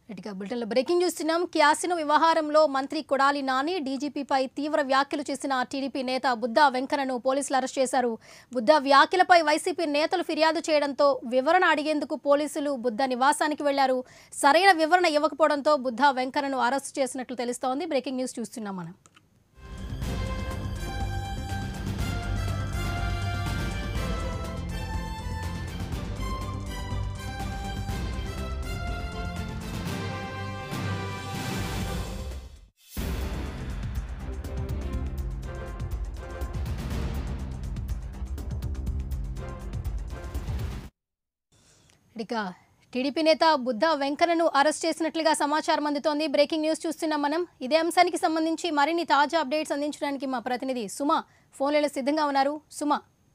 ఇటుగా బులెటిన్లో బ్రేకింగ్ చూస్తున్నాం క్యాసినో వ్యవహారంలో మంత్రి కొడాలి నాని డీజీపీపై తీవ్ర వ్యాఖ్యలు చేసిన టీడీపీ నేత బుద్దా వెంకన్నను పోలీసులు అరెస్ట్ చేశారు బుద్దా వ్యాఖ్యలపై వైసీపీ నేతలు ఫిర్యాదు చేయడంతో వివరణ అడిగేందుకు పోలీసులు బుద్ధ నివాసానికి వెళ్లారు సరైన వివరణ ఇవ్వకపోవడంతో బుద్ధా వెంకన్నను అరెస్ట్ చేసినట్లు తెలుస్తోంది బ్రేకింగ్ న్యూస్ చూస్తున్నాం మనం ఇక టీడీపీ నేత బుద్ధ వెంకన్నను అరెస్ట్ చేసినట్లుగా సమాచారం అందుతోంది బ్రేకింగ్ న్యూస్ చూస్తున్నాం మనం ఇదే అంశానికి సంబంధించి మరిన్ని తాజా అప్డేట్స్ అందించడానికి మా ప్రతినిధి సుమ ఫోన్లలో సిద్ధంగా ఉన్నారు సుమ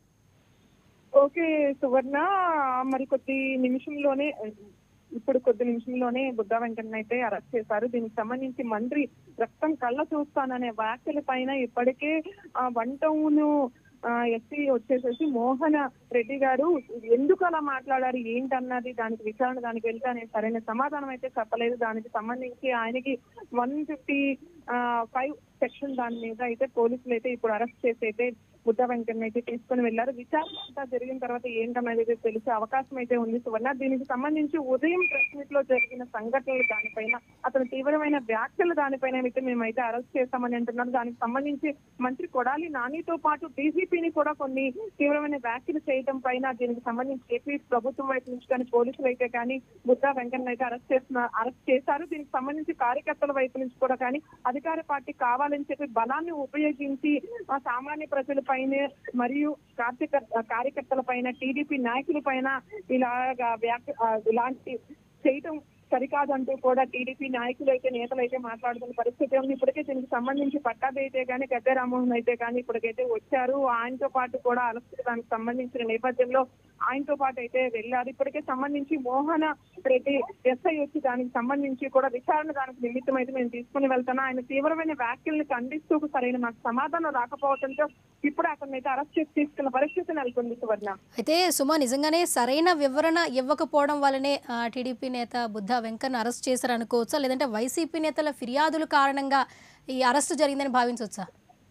ఓకే సువర్ణ మరి కొద్ది నిమిషంలోనే ఇప్పుడు కొద్ది నిమిషంలోనే బుద్ధా వెంకన్న అయితే అరెస్ట్ చేశారు దీనికి సంబంధించి మంత్రి రక్తం కళ్ళ చూస్తాననే వ్యాఖ్యల పైన ఇప్పటికే ఆ వన్ టౌన్ ఎస్సీ వచ్చేసేసి మోహన రెడ్డి గారు ఎందుకు అలా మాట్లాడారు ఏంటన్నది దానికి విచారణ దానికి వెళ్తే అనే సరైన సమాధానం అయితే చెప్పలేదు దానికి సంబంధించి ఆయనకి వన్ ఫిఫ్టీ ఫైవ్ సెక్షన్ దాని మీద అయితే పోలీసులు అయితే ఇప్పుడు అరెస్ట్ చేసి అయితే బుద్ధ వెంకన్న అయితే తీసుకొని వెళ్లారు విచారణ అంతా జరిగిన తర్వాత ఏంటన్నది అయితే తెలిసే అవకాశం అయితే ఉంది సువర్ణ దీనికి సంబంధించి ఉదయం ప్రెస్ మీట్ లో జరిగిన సంఘటనలు దానిపైన అతను తీవ్రమైన వ్యాఖ్యలు దానిపైన అయితే మేమైతే అరెస్ట్ చేస్తామని అంటున్నారు దానికి సంబంధించి మంత్రి కొడాలి నానితో పాటు డీజీపీని కూడా కొన్ని తీవ్రమైన వ్యాఖ్యలు చేయడం పైన దీనికి సంబంధించి ఏపీ ప్రభుత్వం వైపు నుంచి కానీ పోలీసులు అయితే కానీ బుద్ధా వెంకన్న అయితే అరెస్ట్ చేస్తున్న అరెస్ట్ చేశారు దీనికి సంబంధించి కార్యకర్తల వైపు నుంచి కూడా కానీ అధికార పార్టీ కావాలని చెప్పి బలాన్ని ఉపయోగించి ఆ సామాన్య ప్రజల పైన మరియు కార్యకర్త కార్యకర్తల పైన టీడీపీ నాయకుల పైన ఇలాగా వ్యాఖ్య ఆ, ఇలాంటి చేయటం సరికాదంటూ కూడా టీడీపీ నాయకులు అయితే నేతలు అయితే మాట్లాడుతున్న పరిస్థితి ఉంది ఇప్పటికే దీనికి సంబంధించి పట్టాభి అయితే కానీ గద్దె రామ్మోహన్ అయితే కానీ ఇప్పటికైతే వచ్చారు ఆయనతో పాటు కూడా అరెస్ట్ దానికి సంబంధించిన నేపథ్యంలో ఆయనతో పాటు అయితే వెళ్ళారు ఇప్పటికే సంబంధించి మోహన రెడ్డి ఎస్ఐ వచ్చి దానికి సంబంధించి కూడా విచారణ దానికి నిమిత్తం అయితే మేము తీసుకుని వెళ్తాను ఆయన తీవ్రమైన వ్యాఖ్యల్ని ఖండిస్తూ సరైన మాకు సమాధానం రాకపోవడంతో ఇప్పుడు అతన్ని అయితే అరెస్ట్ చేసి తీసుకున్న పరిస్థితి నెలకొంది సువర్ణ అయితే సుమ నిజంగానే సరైన వివరణ ఇవ్వకపోవడం వల్లనే ఆ, టీడీపీ నేత బుద్ధ వెంకన్న అరెస్ట్ చేశారనుకోవచ్చా లేదంటే వైసీపీ నేతల ఫిర్యాదుల కారణంగా ఈ అరెస్టు జరిగిందని భావించవచ్చా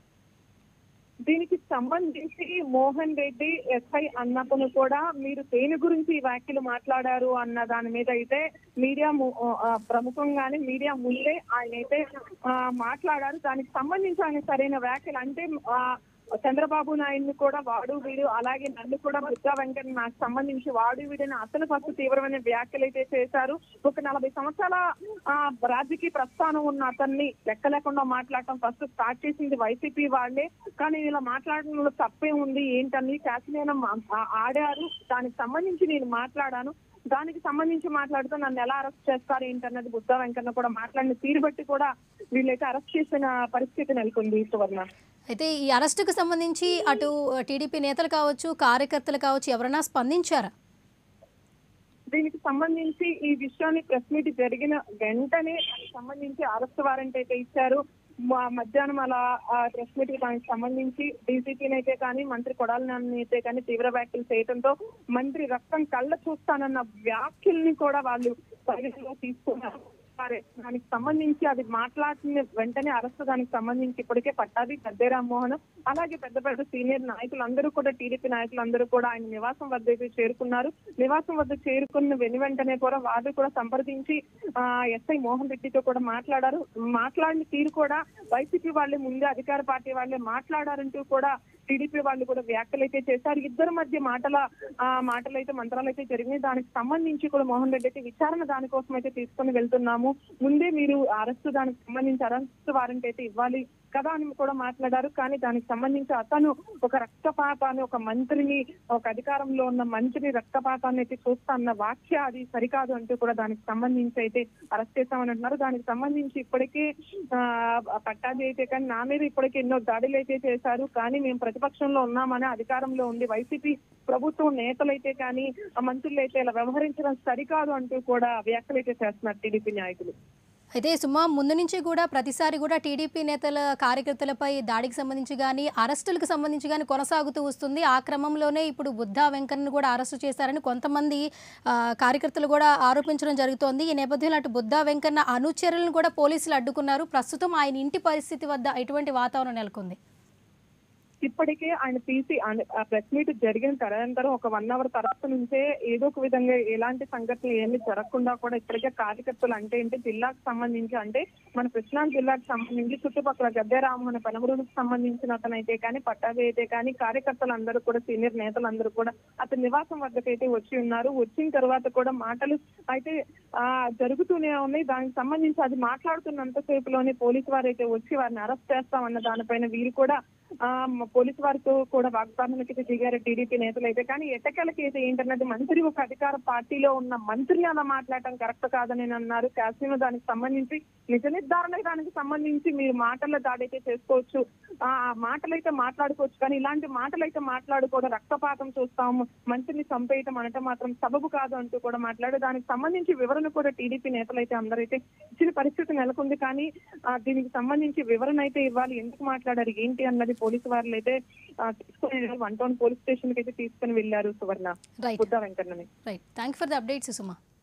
దీనికి సంబంధించి మోహన్ రెడ్డి ఎస్ఐ అన్నతను కూడా మీరు దేని గురించి ఈ వ్యాఖ్యలు మాట్లాడారు అన్న దాని మీద అయితే మీడియా ము- ఆ, ప్రముఖంగానే మీడియా ముందే ఆయన అయితే ఆ, మాట్లాడారు దానికి సంబంధించి ఆయన సరైన వ్యాఖ్యలు అంటే ఆ, చంద్రబాబు నాయుడిని కూడా వాడు వీడు అలాగే నన్ను కూడా బుద్ధా వెంకన్న నాకు సంబంధించి వాడు వీడని అతను ఫస్ట్ తీవ్రమైన వ్యాఖ్యలు అయితే చేశారు ఒక నలభై సంవత్సరాల ఆ, రాజకీయ ప్రస్థానం ఉన్న అతన్ని లెక్క లేకుండా మాట్లాడటం ఫస్ట్ స్టార్ట్ చేసింది వైసీపీ వాళ్ళే కానీ ఇలా మాట్లాడడంలో తప్పే ఉంది ఏంటని కాసినేన ఆడారు దానికి సంబంధించి నేను మాట్లాడాను దానికి సంబంధించి మాట్లాడుతూ నన్ను ఎలా అరెస్ట్ చేస్తారు ఏంటన్నది బుద్ధా వెంకన్న కూడా మాట్లాడిన తీరు బట్టి కూడా వీళ్ళైతే అరెస్ట్ చేసిన పరిస్థితి నెలకొంది సువర్ణ అయితే ఈ అరెస్టుకు సంబంధించి అటు టీడీపీ నేతలు కావచ్చు కార్యకర్తలు కావచ్చు ఎవరైనా స్పందించారా దీనికి సంబంధించి ఈ విషయాన్ని ప్రెస్ మీట్ జరిగిన వెంటనే దానికి సంబంధించి అరెస్ట్ వారెంట్ అయితే ఇచ్చారు మా- మధ్యాహ్నం అలా ప్రెస్ మీట్ కి దానికి సంబంధించి డీసీపీని అయితే కానీ మంత్రి కొడాలి నాని అయితే కానీ తీవ్ర వ్యాఖ్యలు చేయడంతో మంత్రి రక్తం కళ్ళ చూస్తానన్న వ్యాఖ్యల్ని కూడా వాళ్ళు పరిగణలో తీసుకున్నారు సరే, దానికి సంబంధించి అది మాట్లాడిన వెంటనే అరెస్ట్ దానికి సంబంధించి ఇప్పటికే పట్టాది గద్దె రామ్మోహన్ అలాగే పెద్ద పెద్ద సీనియర్ నాయకులందరూ కూడా టీడీపీ నాయకులందరూ కూడా ఆయన నివాసం వద్ద అయితే చేరుకున్నారు నివాసం వద్ద చేరుకున్న వెను వెంటనే కూడా వారు కూడా సంప్రదించి ఆ ఎస్ఐ మోహన్ రెడ్డితో కూడా మాట్లాడారు మాట్లాడిన తీరు కూడా వైసీపీ వాళ్ళే ముందే అధికార పార్టీ వాళ్ళే మాట్లాడారంటూ కూడా టీడీపీ వాళ్ళు కూడా వ్యాఖ్యలు అయితే చేశారు ఇద్దరి మధ్య మాటల ఆ మాటలు అయితే మంత్రాలు అయితే జరిగినాయి దానికి సంబంధించి కూడా మోహన్ రెడ్డి అయితే విచారణ దానికోసం అయితే తీసుకొని వెళ్తున్నాము ముందే మీరు అరెస్ట్ దానికి సంబంధించి అరెస్ట్ వారెంట్ అయితే ఇవ్వాలి కదా అని కూడా మాట్లాడారు కానీ దానికి సంబంధించి అతను ఒక రక్తపాతాన్ని ఒక మంత్రిని ఒక అధికారంలో ఉన్న మంత్రిని రక్తపాతాన్ని అయితే చూస్తా అన్న వాక్య అది సరికాదు అంటూ కూడా దానికి సంబంధించి అయితే అరెస్ట్ చేస్తామని అంటున్నారు దానికి సంబంధించి ఇప్పటికే ఆ పట్టాది అయితే కానీ నా మీద ఇప్పటికే ఎన్నో దాడులు అయితే చేశారు కానీ మేము ప్రతిపక్షంలో ఉన్నామని అధికారంలో ఉంది వైసీపీ ప్రభుత్వం నేతలైతే కానీ ఆ మంత్రులు అయితే ఇలా వ్యవహరించడం సరికాదు అంటూ కూడా వ్యాఖ్యలు అయితే చేస్తున్నారు టీడీపీ నాయకులు అయితే సుమా ముందు నుంచి కూడా ప్రతిసారి కూడా టీడీపీ నేతల కార్యకర్తలపై దాడికి సంబంధించి కానీ అరెస్టులకు సంబంధించి కానీ కొనసాగుతూ వస్తుంది ఆ క్రమంలోనే ఇప్పుడు బుద్ధా వెంకన్నను కూడా అరెస్టు చేశారని కొంతమంది ఆ, కార్యకర్తలు కూడా ఆరోపించడం జరుగుతోంది ఈ నేపథ్యంలో అటు బుద్ధా వెంకన్న అనుచరులను కూడా పోలీసులు అడ్డుకున్నారు ప్రస్తుతం ఆయన ఇంటి పరిస్థితి వద్ద ఎటువంటి వాతావరణం నెలకొంది ఇప్పటికే ఆయన తీసి ప్రెస్ మీట్ జరిగిన తదనంతరం ఒక వన్ అవర్ తర్వాత నుంచే ఏదో ఒక విధంగా ఎలాంటి సంఘటనలు ఏమి జరగకుండా కూడా ఇప్పటికే కార్యకర్తలు అంటే ఏంటి జిల్లాకు సంబంధించి అంటే మన కృష్ణా జిల్లాకు సంబంధించి చుట్టుపక్కల గద్దెరామోహన పెనమరులకు సంబంధించిన అతనైతే కానీ పట్టాభి అయితే కానీ కార్యకర్తలు అందరూ కూడా సీనియర్ నేతలు అందరూ కూడా అతని నివాసం వద్దకైతే వచ్చి ఉన్నారు వచ్చిన తర్వాత కూడా మాటలు అయితే ఆ జరుగుతూనే ఉన్నాయి దానికి సంబంధించి అది మాట్లాడుతున్నంత సేపులోనే పోలీసు వారు అయితే వచ్చి వారిని అరెస్ట్ చేస్తామన్న దానిపైన వీరు కూడా ఆ మ- పోలీసు వారితో కూడా వాగ్దానాలకి అయితే దిగారు టీడీపీ నేతలు అయితే కానీ ఎట్టకెలకి అయితే ఏంటన్నది మంత్రి ఒక అధికార పార్టీలో ఉన్న మంత్రి అలా మాట్లాడటం కరెక్ట్ కాదని నేను అన్నారు కాశ్మీర్ దానికి సంబంధించి నిజ నిర్ధారణ దానికి సంబంధించి మీరు మాటల దాడైతే చేసుకోవచ్చు ఆ ఆ మాటలైతే మాట్లాడుకోవచ్చు కానీ ఇలాంటి మాటలైతే మాట్లాడుకోవడం రక్తపాతం చూస్తాము మంత్రిని చంపేయటం అనటం మాత్రం సబబు కాదు అంటూ కూడా మాట్లాడు దానికి సంబంధించి వివరణ కూడా టీడీపీ నేతలు అయితే అందరైతే ఇచ్చిన పరిస్థితి నెలకొంది కానీ ఆ, దీనికి సంబంధించి వివరణ అయితే ఇవ్వాలి ఎందుకు మాట్లాడారు ఏంటి అన్నది పోలీసు వారు అయితే ఆ, తీసుకొని వెళ్ళారు. వన్ టౌన్ పోలీస్ స్టేషన్ కి అయితే తీసుకొని వెళ్ళారు సువర్ణ రైట్ బుద్ధ వెంకన్నని right thank for the updates Suma